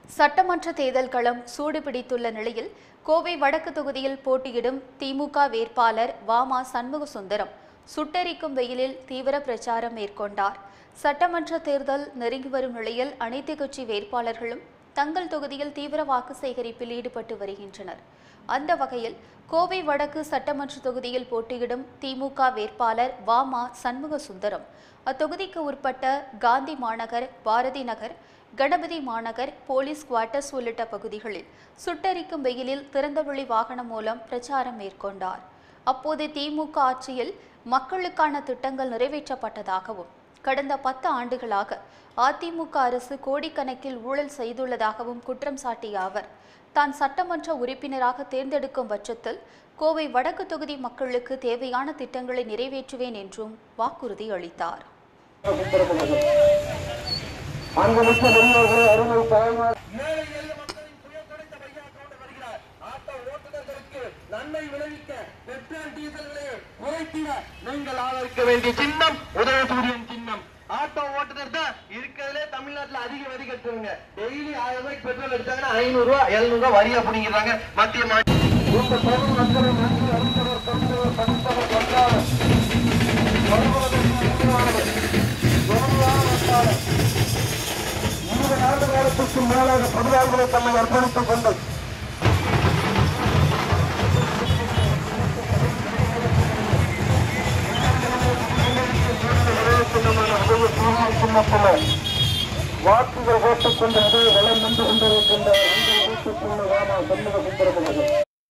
சட்டமன்ற தேர்தல் களம் சூடுபிடித்துள்ள நிலையில் கோவை வடக்கு தொகுதியில் போட்டியிடும் திமுக வேட்பாளர் வாமா சண்முக சுந்தரம் சுட்டெரிக்கும் வெயிலில் தீவிர பிரச்சாரம் மேற்கொண்டார் சட்டமன்ற தேர்தல் நெருங்கி வரும் நிலையில் அனைத்து கட்சி வேட்பாளர்களும் தங்கள் தொகுதியில் தீவிர வாக்கு சேகரிப்பில் ஈடுபட்டு வருகின்றனர் அந்த வகையில் கோவை வடக்கு சட்டமன்ற தொகுதியில் போட்டியிடும் திமுக வேட்பாளர் வாமா சண்முக சுந்தரம் அத்தொகுதிக்கு உட்பட்ட காந்தி மாநகர் பாரதி நகர் கணபதி மாநகர் போலீஸ் குவார்ட்டர்ஸ் உள்ளிட்ட பகுதிகளில் சுட்டெரிக்கும் வெயிலில் திறந்தவெளி வாகனம் மூலம் பிரச்சாரம் மேற்கொண்டார் அப்போது திமுக ஆட்சியில் மக்களுக்கான திட்டங்கள் நிறைவேற்றப்பட்டதாகவும் கடந்த பத்து ஆண்டுகளாக அதிமுக அரசு கோடிக்கணக்கில் ஊழல் செய்துள்ளதாகவும் குற்றம் சாட்டிய அவர் தான் சட்டமன்ற உறுப்பினராக தேர்ந்தெடுக்கும் பட்சத்தில் கோவை வடக்கு தொகுதி மக்களுக்கு தேவையான திட்டங்களை நிறைவேற்றுவேன் என்றும் வாக்குறுதி அளித்தார் அன்புமிக்க பெரியவர்களே அருமை தாய்மார் ஏழை எளிய மக்களின் துயர் துடைத்த வழியாற்றோடு வருகிறார் ஆட்டோ ஓட்டுநர்களுக்கு நன்மை விளைவிக்க பெட்ரோல் டீசல் விலையை குறைத்திட நீங்கள் ஆதரிக்க வேண்டிய சின்னம் உதயசூரியன் சின்னம் ஆட்டோ ஓட்டுநர் தான் இருக்கிறதுலே தமிழ்நாட்டுல அதிக வரி கட்டுறவங்க டெய்லி ஆயிரம் ரூபாய்க்கு பெட்ரோல் எடுத்தாங்கன்னா ஐநூறு ரூபாய் எழுநூறு ரூபாய் வரியா பிடிக்கிறாங்க மத்திய மாநில இந்த தமிழ் மக்களை நன்கு அறிந்தவர் கண்டவர் படித்தவர் வந்தார் இருபது ஆண்டு காலத்துக்கு மேலாக பொதுவாளர்களை தம்மை அர்ப்பணித்துக் கொண்டு சின்னமான உதவி சூரிய சின்னத்தில் வாக்குகள் ஓட்டுக்கொண்டு அதே வளம் வந்து கொண்டிருக்கின்ற உங்கள் வீட்டுக்குள்ள வாமா சண்முக சுந்தரமகன்